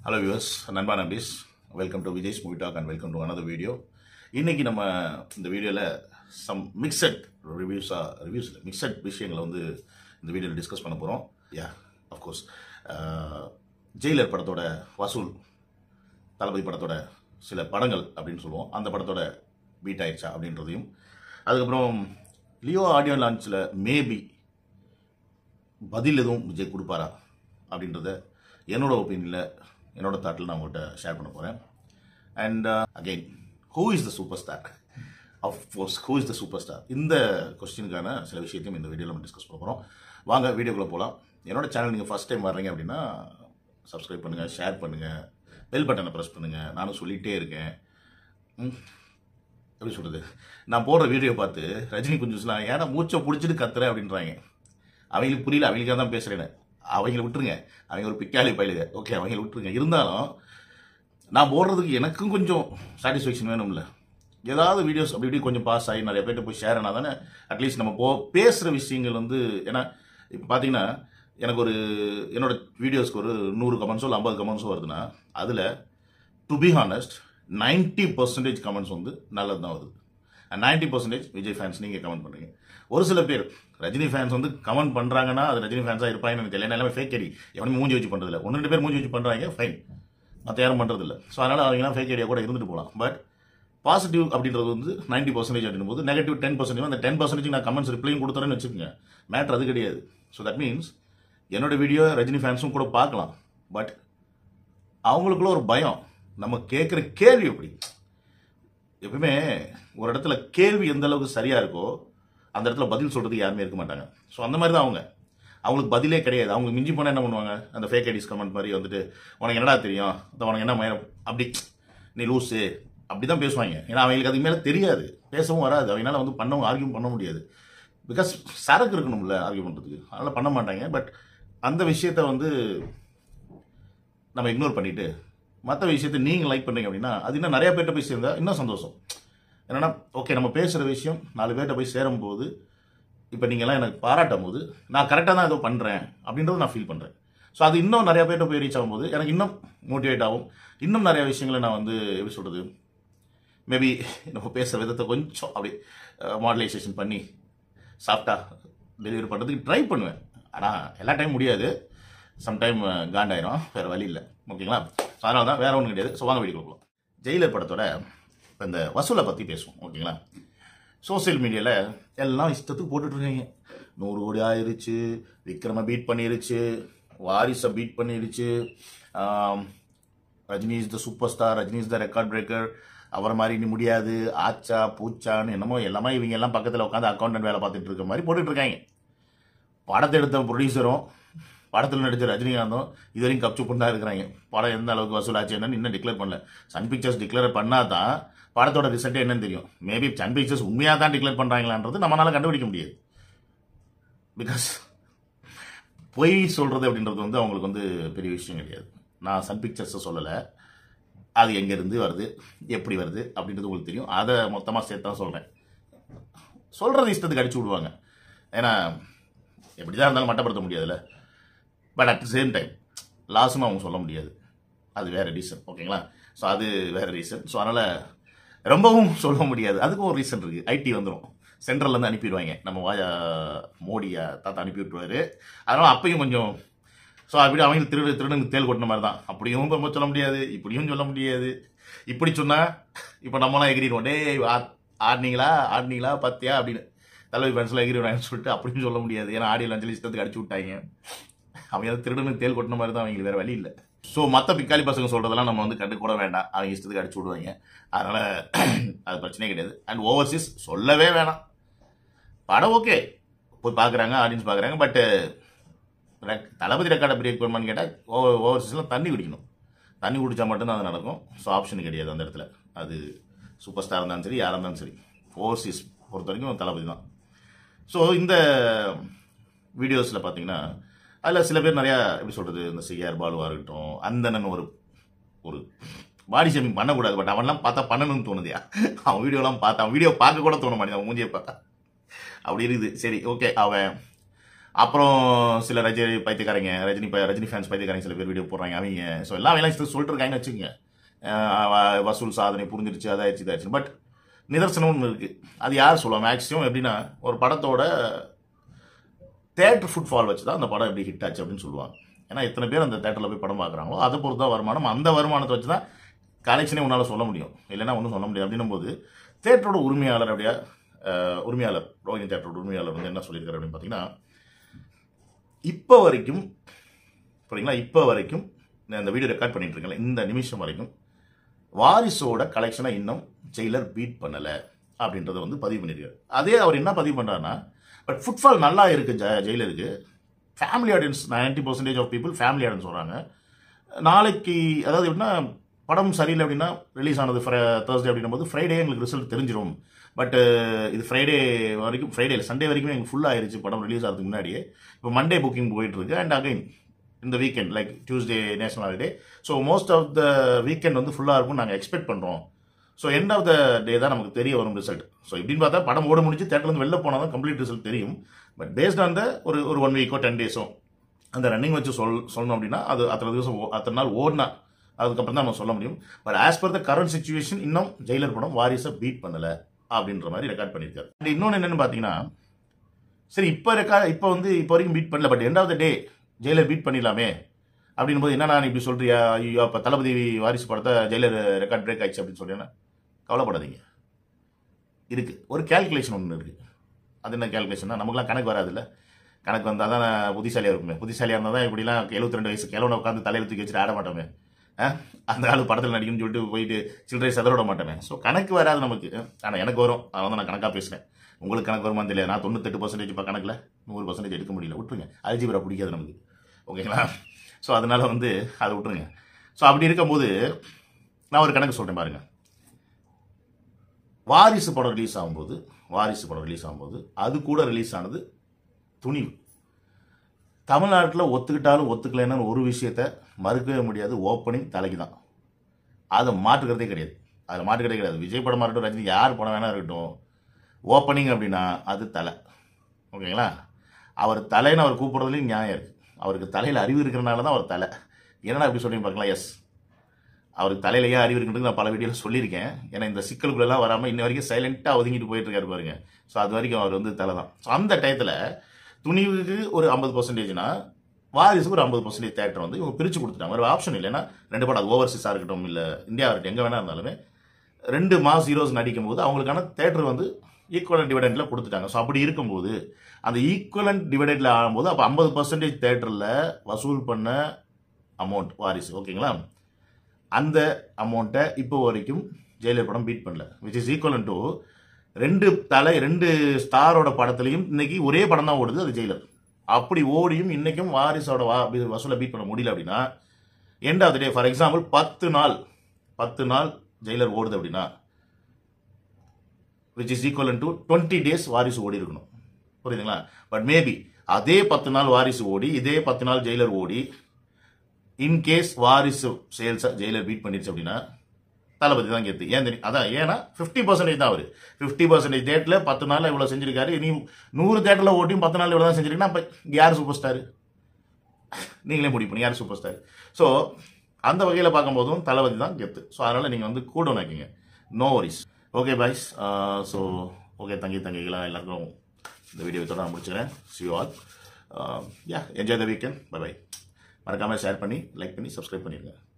Hello viewers நண்பா நம்பிஸ் welcome to Vijay's movie talk and welcome to another video இன்னைக்கு நம்ம இந்த வீடியோவில் சம் மிக்சட் ரிவ்யூஸாக ரிவ்யூஸ் மிக்சட் விஷயங்களை வந்து இந்த வீடியோவில் டிஸ்கஸ் பண்ண போகிறோம் யா அஃப்கோர்ஸ் ஜெயிலர் படத்தோட வசூல் தளபதி படத்தோட சில படங்கள் அப்படின்னு சொல்லுவோம் அந்த படத்தோட பீட் ஆயிடுச்சா அப்படின்றதையும் அதுக்கப்புறம் லியோ ஆடியோ லான்ச்சில் மேபி பதில் எதுவும் விஜய் கொடுப்பாரா அப்படின்றத என்னோட ஒப்பீனியனில் என்னோட தாட்டில் நான் உங்கள்கிட்ட ஷேர் பண்ண போகிறேன் and again who is the super star course who is the super star இந்த கொஸ்டினுக்கான சில விஷயத்தையும் இந்த வீடியோவில் நம்ம டிஸ்கஸ் பண்ண போகிறோம் வாங்க வீடியோக்குள்ளே போகலாம் என்னோட சேனல் நீங்கள் ஃபஸ்ட் டைம் வர்றீங்க அப்படின்னா சப்ஸ்கிரைப் பண்ணுங்கள் ஷேர் பண்ணுங்கள் பெல் பட்டனை ப்ரெஸ் பண்ணுங்கள் நானும் சொல்லிகிட்டே இருக்கேன் ம், எப்படி சொல்கிறது நான் போடுற வீடியோ பார்த்து ரஜினி குஞ்சுஸ்லாம் ஏன்னா மூச்சை பிடிச்சிட்டு கத்துறேன் அப்படின்றாங்க அவங்களுக்கு புரியல அவங்களுக்காக தான் பேசுகிறேன்னு அவங்கள விட்டுருங்க அவங்க ஒரு பிக்காளி பயிலுங்க ஓகே அவங்கள விட்டுருங்க இருந்தாலும் நான் போடுறதுக்கு எனக்கும் கொஞ்சம் சாட்டிஸ்ஃபேக்ஷன் வேணும்ல ஏதாவது வீடியோஸ் அப்படி இப்படி கொஞ்சம் பாஸ் ஆகி நிறைய பேர்ட்ட போய் ஷேர் ஆனால் தானே அட்லீஸ்ட் நம்ம போ பேசுகிற விஷயங்கள் வந்து ஏன்னா இப்போ பார்த்தீங்கன்னா எனக்கு ஒரு என்னோட வீடியோஸ்க்கு ஒரு நூறு கமெண்ட்ஸோ இல்லை ஐம்பது கமெண்ட்ஸோ வருதுன்னா அதில் to be honest ninety percentage comments வந்து நல்லது தான் வருது நைன்ட்டி பர்சன்டேஜ் விஜய் ஃபேன்ஸ் நீங்கள் கமெண்ட் பண்ணுறீங்க ஒரு சில பேர் ரஜினி ஃபேன்ஸ் வந்து கமெண்ட் பண்ணுறாங்கன்னா அது ரஜினி ஃபேன்ஸாக இருப்பாங்கன்னு எனக்கு தெரியல எல்லாமே ஃபேக் ஐடி எவனுமே மூஞ்சி வச்சு பண்ணுறதில்ல ஒன்று ரெண்டு பேர் மூஞ்சி வச்சு பண்ணுறாங்க ஃபைன் மற்ற யாரும் பண்ணுறதில்ல ஸோ அதனால் அவங்கலாம் ஃபேக் ஐடியா கூட இருந்துட்டு போகலாம் பட் பாசிட்டிவ் அப்படின்றது வந்து நைன்ட்டி பர்சன்டேஜ் அப்படின்னும் போது நெகட்டிவ் டென் பர்சன்டேஜ் அந்த டென் பர்சன்டேஜ் நான் கமெண்ட்ஸ் ரிப்ளையும் கொடுத்துறேன்னு வச்சுக்கோங்க மேட்ரு அது கிடையாது ஸோ தட் மீன்ஸ் என்னோட வீடியோ ரஜினி ஃபேன்ஸும் கூட பார்க்கலாம் பட் அவங்களுக்குள்ள ஒரு பயம் நம்ம கேட்குற கேள்வி எப்படி எப்பவுமே ஒரு இடத்துல கேள்வி எந்த அளவுக்கு சரியா இருக்கோ அந்த இடத்துல பதில் சொல்றதுக்கு யாருமே இருக்க மாட்டாங்க ஸோ அந்த மாதிரி தான் அவங்க அவங்களுக்கு பதிலே கிடையாது அவங்க மிஞ்சி போனால் என்ன பண்ணுவாங்க அந்த ஃபேக் ஐடிஸ் கமெண்ட் மாதிரி வந்துட்டு உனக்கு என்னடா தெரியும் அதான் உனக்கு என்ன மயம் அப்படி நீ லூஸு அப்படி தான் பேசுவாங்க ஏன்னா அவங்களுக்கு அதுக்கு மேலே தெரியாது பேசவும் வராது அவங்களால வந்து பண்ணவும் ஆர்கியூ பண்ண முடியாது பிகாஸ் சரக்கு இருக்கணும்ல ஆர்கியூ பண்ணுறதுக்கு அதனால் பண்ண மாட்டாங்க பட் அந்த விஷயத்த வந்து நம்ம இக்னோர் பண்ணிட்டு மற்ற விஷயத்தை நீங்கள் லைக் பண்ணீங்க அப்படின்னா அது இன்னும் நிறைய பேர்கிட்ட போய் சேர்ந்தா இன்னும் சந்தோஷம் என்னன்னா ஓகே நம்ம பேசுகிற விஷயம் நாலு பேர்கிட்ட போய் சேரும்போது இப்போ நீங்கள்லாம் எனக்கு பாராட்டும் போது நான் கரெக்டாக தான் ஏதோ பண்ணுறேன் அப்படின்றத நான் ஃபீல் பண்ணுறேன் ஸோ அது இன்னும் நிறைய பேர்கிட்ட போய் ரீச் ஆகும்போது எனக்கு இன்னும் மோட்டிவேட் ஆகும் இன்னும் நிறைய விஷயங்களை நான் வந்து எப்படி சொல்கிறது மேபி நம்ம பேசுகிற விதத்தை கொஞ்சம் அப்படி மாடலைசேஷன் பண்ணி சாஃப்டாக டெலிவரி பண்ணுறதுக்கு ட்ரை பண்ணுவேன் ஆனால் எல்லா டைம் முடியாது சம்டைம் காண்டாயிரும் வேறு வழி இல்லை ஓகேங்களா ஸோ அதனால தான் வேறு ஒன்றும் கிடையாது ஸோ வாங்க வீடியோ கொடுக்கலாம் ஜெயிலர் படத்தோட இப்போ இந்த வசூலை பற்றி பேசுவோம் ஓகேங்களா சோஷியல் மீடியாவில் எல்லாம் இஷ்டத்துக்கு போட்டுட்டு இருக்காங்க நூறு கோடி ஆயிருச்சு விக்ரம பீட் பண்ணிருச்சு வாரிசை பீட் பண்ணிருச்சு ஆம், Rajini is the super star Rajini is the record breaker அவரை மாதிரி இனி முடியாது ஆச்சா பூச்சான்னு என்னமோ எல்லாமே இவங்க எல்லாம் பக்கத்தில் உட்காந்து அக்கௌண்டன்ட் வேலை பார்த்துட்டு இருக்க மாதிரி போட்டுட்டு இருக்காங்க படத்தை எடுத்த ப்ரொடியூசரும் படத்தில் நடித்த ரஜினிகாந்தும் இது வரைக்கும் கப்சுப்புன்னு தான் இருக்கிறாங்க படம் எந்த அளவுக்கு வசூலாச்சு என்னன்னு இன்னும் டிக்ளேர் பண்ணல சன் பிக்சர்ஸ் டிக்ளேர் பண்ணால் தான் படத்தோட ரிசல்ட் என்னன்னு தெரியும் மேபி சன் பிக்சர்ஸ் உண்மையாக தான் டிக்ளேர் பண்ணுறாங்களான்றது நம்மளால கண்டுபிடிக்க முடியாது பிகாஸ் பொய் சொல்கிறது அப்படின்றது வந்து அவங்களுக்கு வந்து பெரிய விஷயம் கிடையாது நான் சன் பிக்சர்ஸை சொல்லலை அது எங்கேருந்து வருது எப்படி வருது அப்படின்றது உங்களுக்கு தெரியும் அதை மொத்தமாக சேர்த்து தான் சொல்கிறேன் சொல்கிறது இஷ்டத்துக்கு அடிச்சு விடுவாங்க ஏன்னா எப்படி தான் இருந்தாலும் மட்டப்படுத்த முடியாதுல்ல but at the same time லாஸும் அவங்க சொல்ல முடியாது அது வேற ரீசன் ஓகேங்களா ஸோ அது வேற ரீசன் ஸோ அதனால் ரொம்பவும் சொல்ல முடியாது அதுக்கும் ஒரு ரீசன் இருக்குது ஐடி வந்துடும் சென்ட்ரல்லேருந்து அனுப்பிடுவாங்க நம்ம வாயா மோடியா தாத்தா அனுப்பி விட்டுருவாரு அதனால் அப்பயும் கொஞ்சம் ஸோ அப்படி அவங்க திருடு திருடுங்க தேல் கொட்டின மாதிரி தான் அப்படியும் ரொம்ப சொல்ல முடியாது இப்படியும் சொல்ல முடியாது இப்படி சொன்னால் இப்போ நம்மளாம் எகிரிடுவோம் டேய் ஆ- ஆடினீங்களா ஆடினீங்களா பத்தியா அப்படின்னு தலைவி ஃபேன்ஸ்லாம் எகிரிடுவாங்கன்னு சொல்லிட்டு அப்படியும் சொல்ல முடியாது ஏன்னா ஆடியோ லஞ்சலி இஷ்டத்துக்கு அடிச்சு விட்டாங்க அவங்க ஏதாவது திருடனுக்கு தேல் கொட்டின மாதிரி தான் அவங்களுக்கு வேற வழி இல்லை ஸோ மற்ற பிக்காளி பசங்க சொல்றதெல்லாம் நம்ம வந்து கண்டு கூட வேண்டாம் அவங்க இஷ்டத்துக்கு அடிச்சு விடுவாங்க அதனால அது பிரச்சனையே கிடையாது அண்ட் ஓவர்சீஸ் சொல்லவே வேணாம் படம் ஓகே போய் பார்க்குறாங்க ஆடியன்ஸ் பார்க்குறாங்க பட்டு தளபதி ரெக்கார்டை பிரேக் பண்ணுமான்னு கேட்டால் ஓவர் ஓவர்சீஸ்லாம் தண்ணி குடிக்கணும் தண்ணி குடிச்சா மட்டும்தான் அது நடக்கும் ஸோ ஆப்ஷன் கிடையாது அந்த இடத்துல அது சூப்பர் ஸ்டார் இருந்தாலும் சரி யாராக இருந்தாலும் சரி ஓவர்சீஸ் பொறுத்த வரைக்கும் தளபதி தான் ஸோ இந்த வீடியோஸில் பார்த்தீங்கன்னா அதில் சில பேர் நிறையா எப்படி சொல்கிறது இந்த சிஆர் பாலுவாக இருக்கட்டும் அந்தனன் ஒரு ஒரு பாடி ஷேமிங் பண்ணக்கூடாது பட் அவன்லாம் பார்த்தா பண்ணணும்னு தோணுதியா அவன் வீடியோலாம் பார்த்தா அவன் வீடியோ பார்க்க கூட தோண மாட்டேங்குது அவன் மூஞ்சியை பார்த்தா அப்படி இருக்குது சரி ஓகே அவன் அப்புறம் சில ரஜினி பைத்தியக்காரங்க ரஜினி ப- ரஜினி ஃபேன்ஸ் பைத்தியக்காரங்க சில பேர் வீடியோ போடுறாங்க அவங்க ஸோ எல்லாம் எல்லாம் சொல்லிட்டு இருக்காங்கன்னு வச்சுக்கோங்க அஹ் வ- வசூல் சாதனை புரிஞ்சிருச்சு அதாச்சு இதாச்சு பட் நிதர்சனம் ஒன்று இருக்குது அது யார் சொல்லுவாங்க மேக்ஸிமம் எப்படின்னா ஒரு படத்தோட தேட்டர் ஃபுட்ஃபால் வச்சு தான் அந்த படம் எப்படி ஹிட் ஆச்சு அப்படின்னு சொல்லுவாங்க ஏன்னா எத்தனை பேர் அந்த தேட்டரில் போய் படம் பார்க்குறாங்களோ அதை பொறுத்து தான் வருமானம் அந்த வருமானத்தை வச்சு தான் கலெக்ஷனே உன்னால் சொல்ல முடியும் இல்லைன்னா ஒன்றும் சொல்ல முடியாது அப்படின்னும் போது தேட்டரோட உரிமையாளர் அப்படியா அஹ், உரிமையாளர் ரோஹினி தேட்டரோட உரிமையாளர் வந்து என்ன சொல்லியிருக்காரு அப்படின்னு பார்த்தீங்கன்னா இப்போ வரைக்கும் புரியுங்களா இப்போ வரைக்கும் நான் இந்த வீடியோ ரெக்கார்ட் பண்ணிட்டு இருக்கேன் இந்த நிமிஷம் வரைக்கும் வாரிசோட கலெக்ஷனை இன்னும் ஜெயிலர் பீட் பண்ணலை அப்படின்றத வந்து பதிவு பண்ணியிருக்காரு அதே அவர் என்ன பதிவு பண்ணுறாருன்னா பட் ஃபுட்ஃபால் நல்லா இருக்கு ஜ ஜெயிலருக்கு family audience 90% percentage of people family audience வராங்க நாளைக்கு அதாவது எப்படின்னா படம் சரியில்லை அப்படின்னா ரிலீஸ் ஆனது தேர்ஸ்டே அப்படின்னும் போது ஃப்ரைடே எங்களுக்கு ரிசல்ட் தெரிஞ்சிடும் பட் இது ஃப்ரைடே வரைக்கும் ஃப்ரைடே சண்டே வரைக்கும் எங்களுக்கு ஃபுல் ஆயிருச்சு படம் ரிலீஸ் ஆகிறதுக்கு முன்னாடியே இப்போ மண்டே புக்கிங் போயிட்டு இருக்கு அண்ட் அகைன் இந்த weekend like Tuesday national holiday so most of the weekend வந்து ஃபுல்லாக இருக்கும் நாங்கள் எக்ஸ்பெக்ட் பண்ணுறோம் so end of the day தான் நமக்கு தெரிய வரும் ரிசல்ட் ஸோ இப்படின்னு பார்த்தா படம் ஓட முடிஞ்சு தேட்டர்லேருந்து வெளில போனால் தான் கம்ப்ளீட் ரிசல்ட் தெரியும் பட் பேஸ்ட் ஆன் த ஒரு ஒரு ஒன் வீக்கோ டென் டேஸோ அந்த ரன்னிங் வச்சு சொல் சொல்லணும் அப்படின்னா அது அத்தனை திவசம் ஓ- அத்தனை நாள் ஓடினா அதுக்கப்புறம் தான் நம்ம சொல்ல முடியும் but as per the current situation இன்னும் ஜெயிலர் படம் வாரிசை பீட் பண்ணல அப்படின்ற மாதிரி ரெக்கார்ட் பண்ணியிருக்காரு அண்ட் இன்னொன்று என்னன்னு பார்த்தீங்கன்னா சரி இப்போ ரெக்கார்ட் இப்போ வந்து இப்போ வரைக்கும் பீட் பண்ணல but end of the day Jailer beat பண்ணிடலாமே அப்படின்னும் போது என்ன நான் இப்படி சொல்றியா ஐயோ அப்போ தளபதி வாரிசு படத்தை ஜெயிலர் ரெக்கார்ட் பிரேக் ஆயிடுச்சு அப்படின்னு சொல்றேன்னா கவலைப்படாதீங்க இருக்கு ஒரு கேல்குலேஷன் ஒன்று இருக்கு அது என்ன கேல்குலேஷன்னா நமக்குலாம் கணக்கு வராதுல்ல கணக்கு வந்தால் தான் புத்திசாலியாக இருக்குமே புத்திசாலியாக இருந்தால் தான் இப்படிலாம் 72 ரெண்டு வயசு கிழவனை உட்காந்து தலையில் தூக்கி வச்சுட்டு ஆட மாட்டோமே ஆ? அந்த ஆள் படத்தில் நடிக்கணும்னு சொல்லிட்டு போயிட்டு சில்லறை சதற விட மாட்டோமே ஸோ கணக்கு வராது நமக்கு ஆனால் எனக்கு வரும் அதனால தான் நான் கணக்காக பேசுகிறேன் உங்களுக்கு கணக்கு வருமான்னு தெரியல நான் தொண்ணூத்தெட்டு பர்சன்டேஜ் இப்போ கணக்கில் நூறு பர்சன்டேஜ் எடுக்க முடியல விட்டுருங்க அல்ஜிபரா பிடிக்காது நமக்கு ஓகேங்களா ஸோ அதனால வந்து அதை விட்டுருங்க ஸோ அப்படி இருக்கும்போது நான் ஒரு கணக்கு சொல்கிறேன் பாருங்க வாரிசு படம் ரிலீஸ் ஆகும்போது வாரிசு படம் ரிலீஸ் ஆகும்போது அது கூட ரிலீஸ் ஆனது துணிவு தமிழ்நாட்டில் ஒத்துக்கிட்டாலும் ஒத்துக்கலைன்னு ஒரு விஷயத்த மறுக்கவே முடியாது ஓப்பனிங் தலைக்கு தான் அதை மாற்றுக்கிறதே கிடையாது அதில் மாற்றுக்கிறதே கிடையாது விஜய் படமாக இருக்கட்டும் ரஜினி யார் படம் வேணா இருக்கட்டும் ஓப்பனிங் அப்படின்னா அது தலை ஓகேங்களா அவர் தலைன்னு அவர் கூப்பிடுறதுலையும் நியாயம் இருக்குது அவருக்கு தலையில் அறிவு இருக்கிறனால தான் அவர் தலை என்னடா இப்படி சொல்றீங்க பார்க்கலாம் எஸ் அவருக்கு தலையில ஏன் அறிவு இருக்குன்றது நான் பல வீடியோவில் சொல்லியிருக்கேன் ஏன்னா இந்த சிக்கலுக்குள்ளெல்லாம் வராமல் இன்ன வரைக்கும் சைலண்ட்டாக ஒதுங்கிட்டு போயிட்டு இருக்காரு பாருங்க ஸோ அது வரைக்கும் அவர் வந்து தலை தான் ஸோ அந்த டயத்தில் துணிவுக்கு ஒரு ஐம்பது பர்சன்டேஜ்னா வாரிசுக்கு ஒரு ஐம்பது பர்சன்டேஜ் தேட்டர் வந்து இவங்க பிரித்து கொடுத்துட்டாங்க வேறு ஆப்ஷன் இல்லைன்னா ரெண்டு படம் அது ஓவர்சீஸாக இருக்கட்டும் இல்லை இந்தியா இருக்கட்டும் எங்கே வேணா இருந்தாலுமே ரெண்டு மாஸ் ஹீரோஸ் நடிக்கும் போது அவங்களுக்கான தேட்டர் வந்து ஈக்குவலன் டிவிடெண்டில் கொடுத்துட்டாங்க ஸோ அப்படி இருக்கும்போது அந்த ஈக்குவலன் டிவிடெண்டில் ஆகும்போது அப்போ ஐம்பது பர்சன்டேஜ் தேட்டரில் வசூல் பண்ண அமௌண்ட் வாரிசு ஓகேங்களா அந்த அமௌண்ட்டை இப்போ வரைக்கும் ஜெயிலர் படம் பீட் பண்ணல விச் இஸ் ஈக்குவலன் டு ரெண்டு தலை ரெண்டு ஸ்டாரோட படத்துலையும் இன்னைக்கு ஒரே படம் தான் ஓடுது அது ஜெயிலர் அப்படி ஓடியும் இன்னைக்கும் வாரிசோட வா வசூலை பீட் பண்ண முடியல அப்படின்னா end of the day for example பத்து நாள் பத்து நாள் ஜெயிலர் ஓடுது அப்படின்னா which is equivalent to twenty days Varisu ஓடி இருக்கணும் புரியுதுங்களா பட் மேபி அதே பத்து நாள் வாரிசு ஓடி இதே பத்து நாள் ஜெயிலர் ஓடி இன்கேஸ் வாரிசு சேல்ஸை ஜெயிலர் பீட் பண்ணிருச்சு அப்படின்னா தளபதி தான் கெத்து ஏன் தெரியும் அதான் ஏன்னா ஃபிஃப்டி பர்சன்டேஜ் தான் அவர் ஃபிஃப்டி பர்சன்டேஜ் டேட்டில் பத்து நாளில் இவ்வளோ செஞ்சிருக்காரு இனி நூறு தேட்டரில் ஓட்டியும் பத்து நாள் இவ்வளோ தான் செஞ்சிருக்கீங்கன்னா அப்போ யார் சூப்பர் ஸ்டார் நீங்களே முடிவு பண்ணி யார் சூப்பர் ஸ்டார் ஸோ அந்த வகையில் பார்க்கும்போதும் தளபதி தான் கெத்து ஸோ அதனால் நீங்கள் வந்து கூட நினைக்கிங்க no worries okay boys so okay தங்கி தங்கிகளா எல்லாருக்கும் இந்த வீடியோ தொடர முடிச்சுக்கிறேன் see all ya enjoy the weekend bye bye மறக்காமல் ஷேர் பண்ணி லைக் பண்ணி சப்ஸ்கிரைப் பண்ணிடுங்க